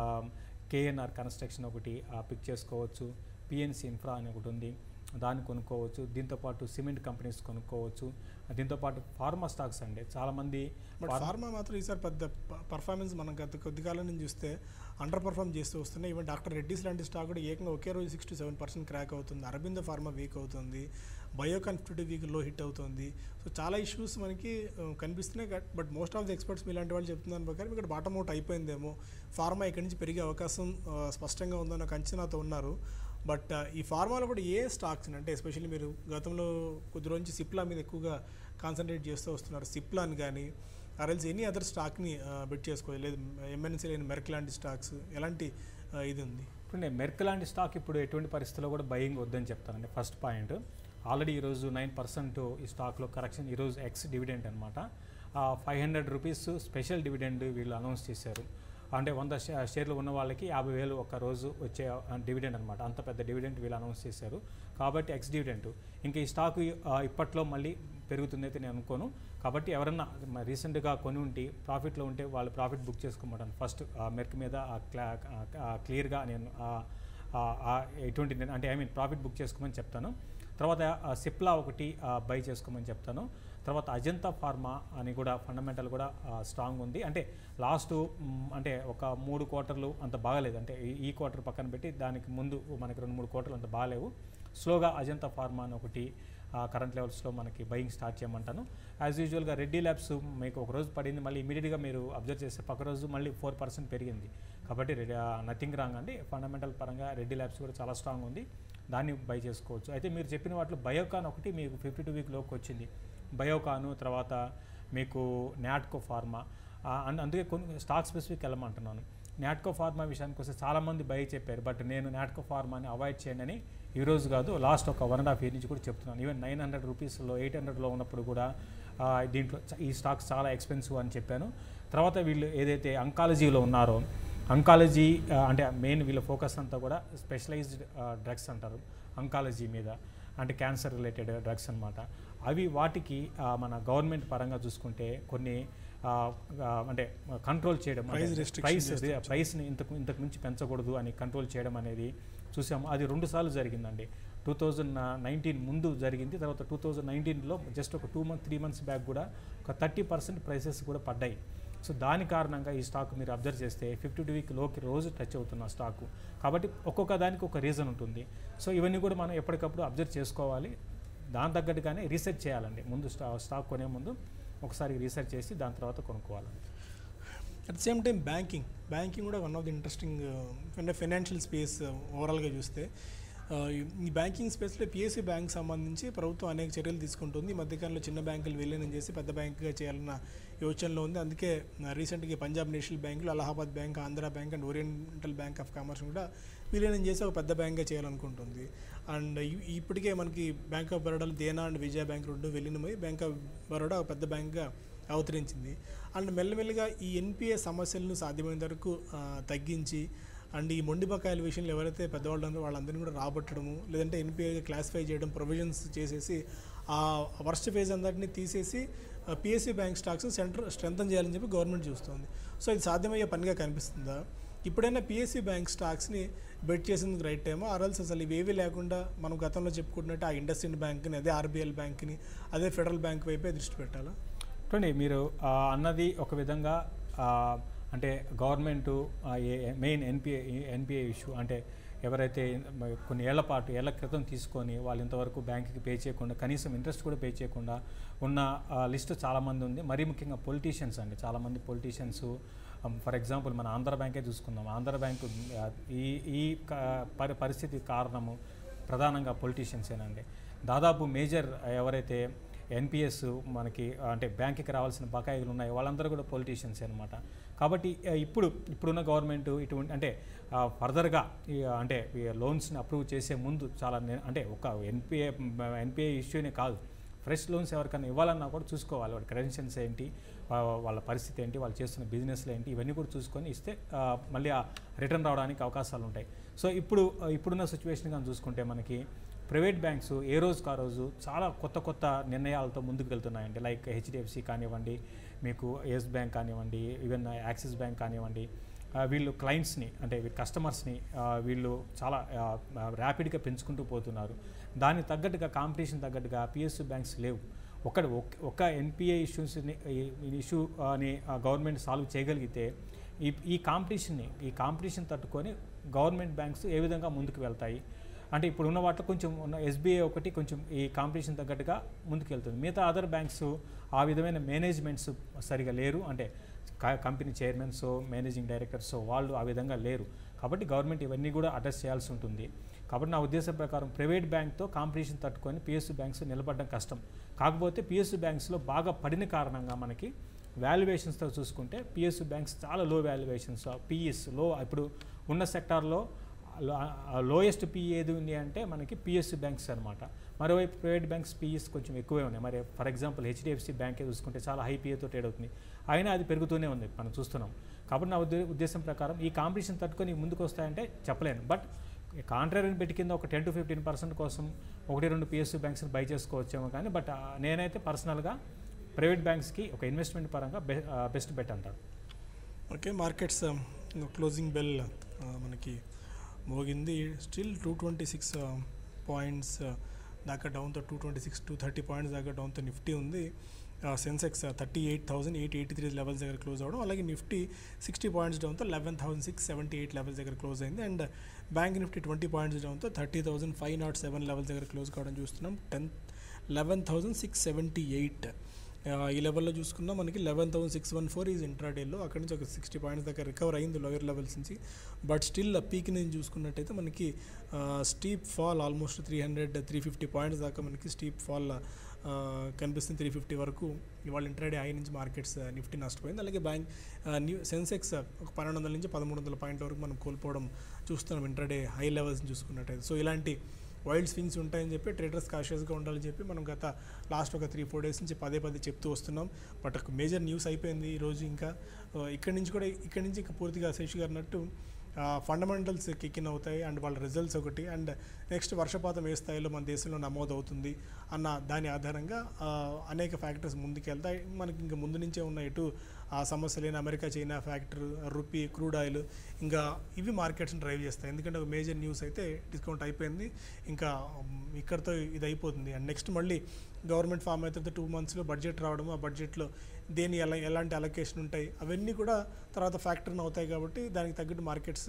కేఎన్ఆర్ కన్స్ట్రక్షన్ ఒకటి పిక్ చేసుకోవచ్చు పిఎన్సి ఇన్ఫ్రా అని ఒకటి ఉంది దాన్ని కొనుక్కోవచ్చు దీంతోపాటు సిమెంట్ కంపెనీస్ కొనుక్కోవచ్చు దీంతోపాటు ఫార్మా స్టాక్స్ అండి చాలామంది బట్ ఫార్మా మాత్రం ఈసారి పెద్ద పర్ఫార్మెన్స్ మనం గత కొద్ది కాలం నుంచి చూస్తే అండర్ పర్ఫార్మ్ చేస్తూ వస్తున్నాయి ఈవెన్ డాక్టర్ రెడ్డిస్ లాంటి స్టాక్ కూడా ఏకంగా ఒకే రోజు six to seven percent crack అవుతుంది అరబిందో ఫార్మా వీక్ అవుతుంది Biocon fifty week low hit అవుతుంది సో చాలా ఇష్యూస్ మనకి ఆ, కనిపిస్తున్నాయి but most of the experts మీలాంటి వాళ్ళు చెప్తున్నారు ప్రకారం ఇక్కడ బాటమ్ అవుట్ అయిపోయిందేమో ఫార్మా ఇక్కడి నుంచి పెరిగే అవకాశం ఆ, స్పష్టంగా ఉందన్న ఒక అంచనాతో ఉన్నారు బట్ ఆ, ఈ ఫార్మాలో కూడా ఏ స్టాక్స్ అంటే ఎస్పెషల్లీ మీరు గతంలో కొద్ది రోజు నుంచి సిప్లా మీద ఎక్కువగా కాన్సన్ట్రేట్ చేస్తూ వస్తున్నారు సిప్లాని కానీ ఆర్ఎల్స్ ఎనీ అదర్ స్టాక్ని బెట్ చేసుకోవాలి లేదు ఎంఎన్సీ లేని మెర్క్ లాంటి స్టాక్స్ ఎలాంటి ఆ, ఇది ఉంది ఇప్పుడు నేను మెర్క్ లాంటి స్టాక్ ఇప్పుడు ఎటువంటి పరిస్థితుల్లో కూడా బయింగ్ వద్దని చెప్తానండి ఫస్ట్ పాయింట్ ఆల్రెడీ ఈరోజు నైన్ పర్సెంట్ ఈ స్టాక్లో కరెక్షన్ ఈరోజు ఎక్స్ డివిడెంట్ అనమాట five hundred rupees special dividend వీళ్ళు అనౌన్స్ చేశారు అంటే వంద షే- షేర్లు ఉన్న వాళ్ళకి యాభై వేలు ఒక రోజు వచ్చే డివిడెండ్ అనమాట అంత పెద్ద డివిడెంట్ వీళ్ళు అనౌన్స్ చేశారు కాబట్టి ఎక్స్ డివిడెంట్ ఇంకా ఈ స్టాక్ ఇప్పట్లో మళ్ళీ పెరుగుతుంది అయితే నేను అనుకోను కాబట్టి ఎవరన్నా రీసెంట్గా కొని ఉండి ప్రాఫిట్లో ఉంటే వాళ్ళు ప్రాఫిట్ బుక్ చేసుకోమంటాను ఫస్ట్ మెర్క్ మీద క్లియర్గా నేను ఆ- ఆ- ఆ ఎటువంటి నేను- అంటే ఐ మీన్ ప్రాఫిట్ బుక్ చేసుకోమని చెప్తాను తర్వాత ఆ, సిప్లా ఒకటి బై చేసుకోమని చెప్తాను తర్వాత అజంతా ఫార్మా అని కూడా ఫండమెంటల్ కూడా స్ట్రాంగ్ ఉంది అంటే లాస్ట్ మ్, అంటే ఒక మూడు క్వార్టర్లు అంత బాగలేదు అంటే ఈ- ఈ క్వార్టర్ పక్కన పెట్టి దానికి ముందు మనకి రెండు మూడు క్వార్టర్లు అంత బాగాలేవు స్లోగా అజంతా ఫార్మా అని ఒకటి కరెంట్ లెవెల్స్లో మనకి బయింగ్ స్టార్ట్ చేయమంటాను యాజ్ యూజువల్గా రెడ్డి ల్యాబ్స్ మీకు ఒక రోజు పడింది మళ్ళీ ఇమీడియట్గా మీరు అబ్జర్వ్ చేస్తే పక్క రోజు మళ్ళీ ఫోర్ పర్సెంట్ పెరిగింది కాబట్టి నథింగ్ రాంగ్ అండి ఫండమెంటల్ పరంగా రెడ్డి ల్యాబ్స్ కూడా చాలా స్ట్రాంగ్ ఉంది దాన్ని బై చేసుకోవచ్చు అయితే మీరు చెప్పిన వాటిలో బయోకాన్ ఒకటి మీకు ఫిఫ్టీ టూ వీక్ లోకి వచ్చింది బయోకాను తర్వాత మీకు నాట్కో ఫార్మా ఆ, అండ్ అందుకే కొన్ని స్టాక్ స్పెసిఫిక్ వెళ్ళమంటున్నాను నాట్కో ఫార్మా విషయానికి వస్తే చాలామంది బై చెప్పారు బట్ నేను నాట్కో ఫార్మాని అవాయిడ్ చేయండి అని ఈ రోజు కాదు లాస్ట్ ఒక వన్ అండ్ హాఫ్ ఇయర్ నుంచి కూడా చెప్తున్నాను ఈవెన్ నైన్ హండ్రెడ్ రూపీస్లో ఎయిట్ హండ్రెడ్లో ఉన్నప్పుడు కూడా ఆ, దీంట్లో చ- ఈ స్టాక్స్ చాలా ఎక్స్పెన్సివ్ అని చెప్పాను తర్వాత వీళ్ళు ఏదైతే అంకాలజీలో ఉన్నారో అంకాలజీ ఆ, అంటే మెయిన్ వీళ్ళ ఫోకస్ అంతా కూడా స్పెషలైజ్డ్ డ్రగ్స్ అంటారు అంకాలజీ మీద అంటే క్యాన్సర్ రిలేటెడ్ డ్రగ్స్ అన్నమాట అవి వాటికి ఆ, మన గవర్నమెంట్ పరంగా చూసుకుంటే కొన్ని ఆ, ఆ, అంటే కంట్రోల్ చేయడం Price restriction ప్రైస్ చేస్తూ ప్రైస్ని ఇంతకు ఇంతకు మించి పెంచకూడదు అని కంట్రోల్ చేయడం అనేది చూసాము అది రెండు సార్లు జరిగిందండి టూ థౌజండ్ నైన్టీన్ ముందు జరిగింది తర్వాత టూ థౌజండ్ నైన్టీన్లో జస్ట్ ఒక two month three months back కూడా ఒక థర్టీ పర్సెంట్ ప్రైసెస్ కూడా పడ్డాయి సో దాని కారణంగా ఈ స్టాక్ మీరు అబ్జర్వ్ చేస్తే ఫిఫ్టీ టూ వీక్ లోకి రోజు టచ్ అవుతున్న స్టాకు కాబట్టి ఒక్కొక్క దానికి ఒక రీజన్ ఉంటుంది సో ఇవన్నీ కూడా మనం ఎప్పటికప్పుడు అబ్జర్వ్ చేసుకోవాలి దాని తగ్గట్టుగానే రీసెర్చ్ చేయాలండి ముందు స్టా స్టాక్ కొనే ముందు ఒకసారి రీసెర్చ్ చేసి దాని తర్వాత కొనుక్కోవాలండి at the same time banking banking కూడా వన్ ఆఫ్ ది ఇంట్రెస్టింగ్ అంటే ఫైనాన్షియల్ స్పేస్ ఓవరాల్గా చూస్తే ఆ, ఈ- ఈ బ్యాంకింగ్ స్పేస్లో పిఎస్సి బ్యాంక్ సంబంధించి ప్రభుత్వం అనేక చర్యలు తీసుకుంటుంది ఈ మధ్యకాలంలో చిన్న బ్యాంకులు విలీనం చేసి పెద్ద బ్యాంకుగా చేయాలన్న యోచనలో ఉంది అందుకే రీసెంట్గా పంజాబ్ నేషనల్ బ్యాంకులు Allahabad bank Andhra bank and oriental bank of commerce కూడా విలీనం చేసి ఒక పెద్ద బ్యాంక్గా చేయాలనుకుంటుంది అండ్ ఇ- ఇప్పటికే మనకి బ్యాంక్ ఆఫ్ బరోడాలో దేనా అండ్ విజయ బ్యాంక్ రెండు విలీనమై బ్యాంక్ ఆఫ్ బరోడా ఒక పెద్ద బ్యాంక్గా అవతరించింది అండ్ మెల్లమెల్లగా ఈ ఎన్పిఏ సమస్యలను సాధ్యమైనంత వరకు ఆ, తగ్గించి అండ్ ఈ మొండి బకాయిల విషయంలో ఎవరైతే పెద్దవాళ్ళు ఉన్నారో వాళ్ళందరినీ కూడా రాబట్టడము లేదంటే ఎన్పిఏగా క్లాసిఫై చేయడం ప్రొవిజన్స్ చేసేసి ఆ వర్స్ట్ ఫేజ్ అందరినీ తీసేసి PSU bank stocks centre strengthen చేయాలని చెప్పి గవర్నమెంట్ చూస్తుంది సో ఇది సాధ్యమయ్యే పనిగా కనిపిస్తుందా ఇప్పుడైనా పిఎస్సి బ్యాంక్ స్టాక్స్ని బెట్ చేసేందుకు రైట్ టైమా ఆర్ఎల్స్ అసలు ఇవేవి లేకుండా మనం గతంలో చెప్పుకున్నట్టు ఆ ఇండస్ ఇండ్ బ్యాంక్ని అదే ఆర్బీఎల్ బ్యాంక్ని అదే ఫెడరల్ బ్యాంక్ వైపే దృష్టి పెట్టాలా చూడండి మీరు ఆ, అన్నది ఒక విధంగా ఆ, అంటే government main NPA NPA issue అంటే ఎవరైతే మ- కొన్ని ఏళ్ల పాటు ఏళ్ల క్రితం తీసుకొని వాళ్ళు ఇంతవరకు బ్యాంకుకి పే చేయకుండా కనీసం ఇంట్రెస్ట్ కూడా పే చేయకుండా ఉన్న లిస్ట్ చాలామంది ఉంది మరీ ముఖ్యంగా పొలిటీషియన్స్ అండి చాలామంది పొలిటీషియన్స్ ఫర్ ఎగ్జాంపుల్ మన ఆంధ్ర బ్యాంకే చూసుకుందాం ఆంధ్ర బ్యాంకు ఆ, ఈ ఈ క- పరి పరిస్థితి కారణము ప్రధానంగా పొలిటీషియన్సేనండి దాదాపు మేజర్ ఎవరైతే ఎన్పిఎస్ మనకి అంటే బ్యాంకుకి రావాల్సిన బకాయిలు ఉన్నాయి వాళ్ళందరూ కూడా పొలిటీషియన్స్ అనమాట కాబట్టి ఆ, ఇప్పుడు ఇప్పుడున్న గవర్నమెంట్ ఇటువంటి అంటే ఫర్దర్గా అంటే లోన్స్ని అప్రూవ్ చేసే ముందు చాలా నే- అంటే ఒక ఎన్పిఏ ఎన్పిఏ ఇష్యూనే కాదు ఫ్రెష్ లోన్స్ ఎవరికైనా ఇవ్వాలన్నా కూడా చూసుకోవాలి వాళ్ళ క్రెడెన్షియల్స్ ఏంటి వా- వాళ్ళ పరిస్థితి ఏంటి వాళ్ళు చేస్తున్న బిజినెస్లు ఏంటి ఇవన్నీ కూడా చూసుకొని ఇస్తే ఆ, మళ్ళీ ఆ రిటర్న్ రావడానికి అవకాశాలు ఉంటాయి సో ఇప్పుడు ఆ, ఇప్పుడున్న సిచ్యువేషన్ కానీ చూసుకుంటే మనకి ప్రైవేట్ బ్యాంక్స్ ఏ రోజుకు ఆ రోజు చాలా కొత్త కొత్త నిర్ణయాలతో ముందుకు వెళ్తున్నాయండి లైక్ హెచ్డిఎఫ్సి కానివ్వండి మీకు ఎస్ బ్యాంక్ కానివ్వండి ఈవెన్ యాక్సిస్ బ్యాంక్ కానివ్వండి ఆ, వీళ్ళు క్లయింట్స్ని అంటే వీ- కస్టమర్స్ని ఆ, వీళ్ళు చాలా ర్యాపిడ్గా పెంచుకుంటూ పోతున్నారు దానికి తగ్గట్టుగా కాంపిటీషన్ తగ్గట్టుగా పిఎస్యు బ్యాంక్స్ లేవు ఒక ఒక ఎన్పిఏ ఇష్యూస్ని ఇష్యూ అని గవర్నమెంట్ సాల్వ్ చేయగలిగితే ఈ ఈ కాంపిటీషన్ని ఈ కాంపిటీషన్ తట్టుకొని గవర్నమెంట్ బ్యాంక్స్ ఏ విధంగా ముందుకు వెళ్తాయి అంటే ఇప్పుడు ఉన్న వాటిలో కొంచెం ఉన్న ఎస్బీఐ ఒకటి కొంచెం ఈ కాంపిటీషన్ తగ్గట్టుగా ముందుకు వెళ్తుంది మిగతా అదర్ బ్యాంక్స్ ఆ విధమైన మేనేజ్మెంట్స్ సరిగా లేరు అంటే క- కంపెనీ చైర్మన్స్ మేనేజింగ్ డైరెక్టర్స్ వాళ్ళు ఆ విధంగా లేరు కాబట్టి గవర్నమెంట్ ఇవన్నీ కూడా అడ్రస్ చేయాల్సి ఉంటుంది కాబట్టి నా ఉద్దేశం ప్రకారం ప్రైవేట్ బ్యాంక్తో కాంపిటీషన్ తట్టుకొని పిఎస్యు బ్యాంక్స్ నిలబడడం కష్టం కాకపోతే పిఎస్యు బ్యాంక్స్లో బాగా పడిన కారణంగా మనకి వాల్యుయేషన్స్తో చూసుకుంటే పిఎస్యు బ్యాంక్స్ చాలా లో వాల్యుయేషన్స్ పిఎస్ లో ఇప్పుడు ఉన్న సెక్టార్లో లోయెస్ట్ పి ఏది ఉంది అంటే మనకి పిఎస్సి బ్యాంక్స్ అనమాట మరోవైపు ప్రైవేట్ బ్యాంక్స్ పిఎస్ కొంచెం ఎక్కువే ఉన్నాయి మరి ఫర్ ఎగ్జాంపుల్ హెచ్డిఎఫ్సి బ్యాంకే చూసుకుంటే చాలా హై పిఏతో ట్రేడ్ అవుతుంది అయినా అది పెరుగుతూనే ఉంది మనం చూస్తున్నాం కాబట్టి నా ఉద్దే ఉద్దేశం ప్రకారం ఈ కాంపిటీషన్ తట్టుకొని ముందుకు వస్తాయంటే చెప్పలేను బట్ కాంట్రాక్ట్ పెట్టి కింద ఒక టెన్ టు ఫిఫ్టీన్ పర్సెంట్ కోసం ఒకటి రెండు పిఎస్సి బ్యాంక్స్ని బై చేసుకోవచ్చేమో కానీ బట్ ఆ, నేనైతే పర్సనల్గా ప్రైవేట్ బ్యాంక్స్కి ఒక ఇన్వెస్ట్మెంట్ పరంగా బె బెస్ట్ బెట్ అంటాను ఓకే మార్కెట్స్ క్లోజింగ్ బెల్ మనకి మోగింది still two twenty six points దాకా డౌన్తో two twenty six two thirty points దాకా డౌన్తో నిఫ్టీ ఉంది Sensex thirty eight thousand eight eighty three levels దగ్గర క్లోజ్ అవ్వడం అలాగే నిఫ్టీ సిక్స్టీ పాయింట్స్ డౌన్తో eleven thousand six seventy eight levels దగ్గర క్లోజ్ అయింది and bank Nifty twenty points డౌన్తో thirty thousand five naught seven levels దగ్గర close కావడం చూస్తున్నాం ten eleven thousand six seventy eight ఈ లెవెల్లో చూసుకున్నా మనకి eleven thousand six one four is ఇంట్రాడేలో అక్కడి నుంచి ఒక సిక్స్టీ పాయింట్స్ దాకా రికవర్ అయింది లోయర్ లెవెల్స్ నుంచి బట్ స్టిల్ పీక్ నుంచి చూసుకున్నట్టయితే మనకి steep fall almost three hundred three fifty points దాకా మనకి స్టీప్ ఫాల్ కనిపిస్తుంది త్రీ ఫిఫ్టీ వరకు ఇవాళ ఇంట్రాడే హై నుంచి మార్కెట్స్ నిఫ్టీ నష్టపోయింది అలాగే బ్యాంక్ న్యూ సెన్సెక్స్ ఒక పన్నెండు వందల నుంచి పదమూడు వందల పాయింట్ల వరకు మనం కోల్పోవడం చూస్తున్నాం ఇంట్రాడే హై లెవెల్స్ చూసుకున్నట్టయితే సో ఇలాంటి వైల్డ్ స్వింగ్స్ ఉంటాయని చెప్పి ట్రేడర్స్ కాషియస్గా ఉండాలని చెప్పి మనం గత లాస్ట్ ఒక త్రీ ఫోర్ డేస్ నుంచి పదే పదే చెప్తూ వస్తున్నాం బట్ ఒక మేజర్ న్యూస్ అయిపోయింది ఈరోజు ఇంకా ఆ, ఇక్కడి నుంచి కూడా ఇక్కడి నుంచి ఇంకా పూర్తిగా శేష్ గారు అన్నట్టు ఫండమెంటల్స్ కిక్కిన్ అవుతాయి అండ్ వాళ్ళ రిజల్ట్స్ ఒకటి అండ్ నెక్స్ట్ వర్షపాతం ఏ స్థాయిలో మన దేశంలో నమోదు అవుతుంది అన్న దాని ఆధారంగా ఆ, అనేక ఫ్యాక్టర్స్ ముందుకెళ్తాయి మనకి ఇంకా ముందు నుంచే ఉన్న ఇటు ఆ సమస్యలైన America China factor rupee crude oil ఇంకా ఇవి మార్కెట్స్ని డ్రైవ్ చేస్తాయి ఎందుకంటే ఒక మేజర్ న్యూస్ అయితే డిస్కౌంట్ అయిపోయింది ఇంకా ఉమ్, ఇక్కడతో ఇది అయిపోతుంది అండ్ నెక్స్ట్ మళ్ళీ గవర్నమెంట్ ఫామ్ అయితే టూ మంత్స్లో బడ్జెట్ రావడం ఆ బడ్జెట్లో దేని ఎలా ఎలాంటి అలొకేషన్ ఉంటాయి అవన్నీ కూడా తర్వాత ఫ్యాక్టర్ని అవుతాయి కాబట్టి దానికి తగ్గట్టు మార్కెట్స్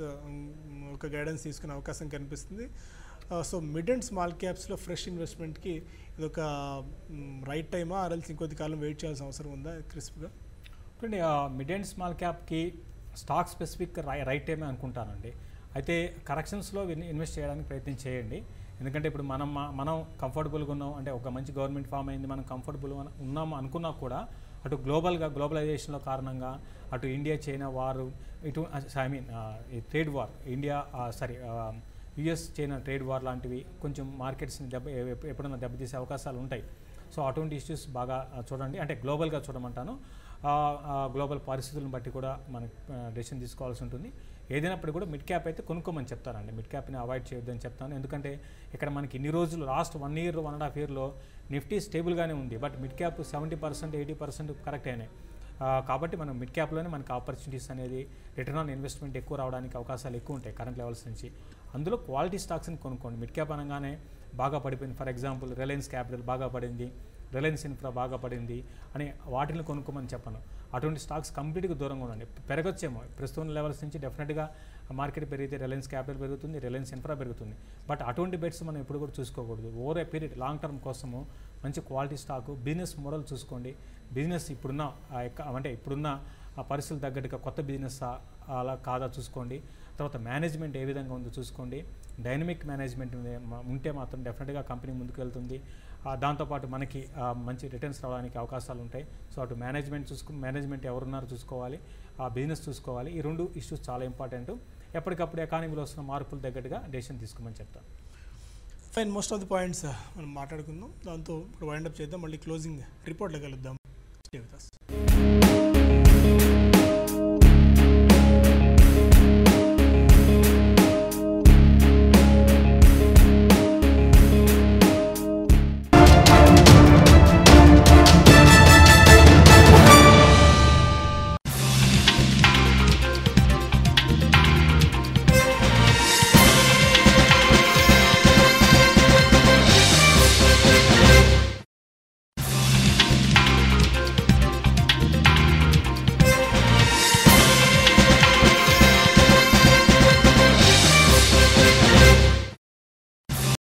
ఒక గైడెన్స్ తీసుకునే అవకాశం కనిపిస్తుంది సో మిడ్ అండ్ స్మాల్ క్యాప్స్లో ఫ్రెష్ ఇన్వెస్ట్మెంట్కి ఇది ఒక రైట్ టైమా ఆర్ఎల్స్ ఇంకొద్ది కాలం వెయిట్ చేయాల్సిన అవసరం ఉందా క్రిస్ప్గా చూడండి మిడ్ అండ్ స్మాల్ క్యాప్కి స్టాక్ స్పెసిఫిక్ రై రైట్ టైమే అనుకుంటానండి అయితే కరెక్షన్స్లో ఇన్వెస్ట్ చేయడానికి ప్రయత్నం చేయండి ఎందుకంటే ఇప్పుడు మనం మా- మనం కంఫర్టబుల్గా ఉన్నాం అంటే ఒక మంచి గవర్నమెంట్ ఫామ్ అయింది మనం కంఫర్టబుల్ ఉన్నాం అనుకున్నా కూడా అటు గ్లోబల్గా గ్లోబలైజేషన్లో కారణంగా అటు ఇండియా చైనా వారు ఇటు ఐ మీన్ ఈ trade war India sorry US China trade war లాంటివి కొంచెం మార్కెట్స్ని దెబ్బ ఎప్- ఎప్పుడైనా దెబ్బతీసే అవకాశాలు ఉంటాయి సో అటువంటి ఇష్యూస్ బాగా ఆ, చూడండి అంటే గ్లోబల్గా చూడమంటాను ఆ, ఆ, గ్లోబల్ పరిస్థితులను బట్టి కూడా మనకి డెసిషన్ తీసుకోవాల్సి ఉంటుంది ఏదైనప్పుడు కూడా మిడ్ క్యాప్ అయితే కొనుక్కోమని చెప్తానండి మిడ్ క్యాప్ని అవాయిడ్ చేయొద్దని చెప్తాను ఎందుకంటే ఇక్కడ మనకి ఇన్ని రోజులు last one year one and half ఇయర్లో నిఫ్టీ స్టేబుల్గానే ఉంది but mid cap seventy percent eighty percent correct అయినాయి ఆ, కాబట్టి మనం మిడ్ క్యాప్లోనే మనకి ఆపర్చునిటీస్ అనేది రిటర్న్ ఆన్ ఇన్వెస్ట్మెంట్ ఎక్కువ రావడానికి అవకాశాలు ఎక్కువ ఉంటాయి కరెంట్ లెవెల్స్ నుంచి అందులో క్వాలిటీ స్టాక్స్ని కొనుక్కోండి మిడ్ క్యాప్ అనగానే బాగా పడిపోయింది ఫర్ ఎగ్జాంపుల్ రిలయన్స్ క్యాపిటల్ బాగా పడింది రిలయన్స్ ఇన్ఫ్రా బాగా పడింది అని వాటిని కొనుక్కోమని చెప్పను అటువంటి స్టాక్స్ కంప్లీట్గా దూరంగా ఉండండి పెరగచ్చేమో ప్రస్తుతం లెవెల్స్ నుంచి డెఫినెట్గా మార్కెట్ పెరిగితే రిలయన్స్ క్యాపిటల్ పెరుగుతుంది రిలయన్స్ ఇన్ఫ్రా పెరుగుతుంది బట్ అటువంటి బెట్స్ మనం ఎప్పుడు కూడా చూసుకోకూడదు over a period long term కోసము మంచి క్వాలిటీ స్టాకు బిజినెస్ మోడల్ చూసుకోండి బిజినెస్ ఇప్పుడున్న ఆ యొక్క- అంటే ఇప్పుడున్న ఆ పరిస్థితులు తగ్గట్టుగా కొత్త బిజినెస్ అలా కాదా చూసుకోండి తర్వాత మేనేజ్మెంట్ ఏ విధంగా ఉందో చూసుకోండి డైనమిక్ మేనేజ్మెంట్ ఉంది- మ- ఉంటే మాత్రం డెఫినెట్గా కంపెనీ ముందుకు వెళ్తుంది ఆ, దాంతోపాటు మనకి ఆ, మంచి రిటర్న్స్ రావడానికి అవకాశాలు ఉంటాయి సో అటు మేనేజ్మెంట్ చూసుకో మేనేజ్మెంట్ ఎవరున్నారో చూసుకోవాలి ఆ బిజినెస్ చూసుకోవాలి ఈ రెండు ఇష్యూస్ చాలా ఇంపార్టెంట్ ఎప్పటికప్పుడు ఎకానమీలో వస్తున్న మార్పులు తగ్గట్టుగా డెసిషన్ తీసుకోమని చెప్తాను fine most of the points మనం మాట్లాడుకుందాం దాంతో ఇప్పుడు వైండప్ చేద్దాం మళ్ళీ క్లోజింగ్ రిపోర్ట్లో కలుద్దాం Stay with us.